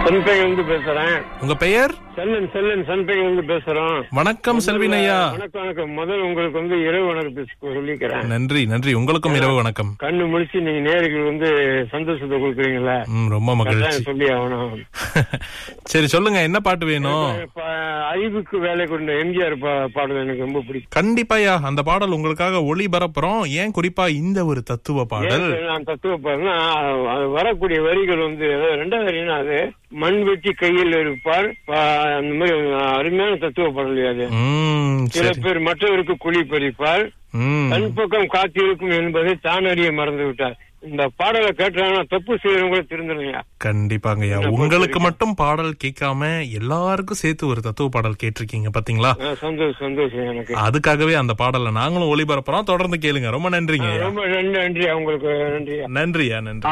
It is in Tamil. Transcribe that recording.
சன்பை வந்து பேசுறேன் உங்க பெயர் செல்லன் செல்லன் சன்பை வந்து பேசுறோம் வணக்கம் செல்வின் ஐயா வணக்கம் வணக்கம் முதல் உங்களுக்கு வந்து இரவு வணக்கத்தை சொல்லிக்கிறேன் நன்றி நன்றி உங்களுக்கும் இரவு வணக்கம் கண்ணு முடிச்சு நீங்க நேருக்கு வந்து சந்தோஷத்தை கொடுக்குறீங்களா ம், ரொம்ப மகிழ்ச்சி அதான் சொல்லி ஆகணும் சரி சொல்லுங்க என்ன பாட்டு வேணும் இப்ப அறிவுக்கு வேலை கொண்ட எம்ஜிஆர் பா- பாடல் எனக்கு ரொம்ப பிடிக்கும் கண்டிப்பாயா அந்த பாடல் உங்களுக்காக ஒளிபரப்புறோம் ஏன் குறிப்பா இந்த ஒரு தத்துவ பாடல் ஏன் நான் தத்துவ பாருன்னா அது வரக்கூடிய வரிகள் வந்து அதாவது ரெண்டாவது வரினா அது மண் வெட்டி கையில் இருப்பார் பா- அந்த மாதிரி அருமையான தத்துவ பாடல் அது ம் சில சரி பேர் மற்றவருக்கு குழி பறிப்பார் ம் தன் பக்கம் காத்திருக்கும் என்பதை தான் அறிய மறந்து விட்டார் இந்த பாடலை கேட்டாங்கன்னா தப்பு செய்யறவங்க திருந்தணுங்க கண்டிப்பாங்கய்யா உங்களுக்கு மட்டும் பாடல் கேட்காம எல்லாருக்கும் சேர்த்து ஒரு தத்துவ பாடல் கேட்டிருக்கீங்க பாத்தீங்களா சந்தோஷம் சந்தோஷம் எனக்கு அதுக்காகவே அந்த பாடலை நாங்களும் ஒளிபரப்புறோம் தொடர்ந்து கேளுங்க ரொம்ப நன்றிங்க ரொம்ப நன்றி நன்றி அவங்களுக்கு நன்றி நன்றியா நன்றி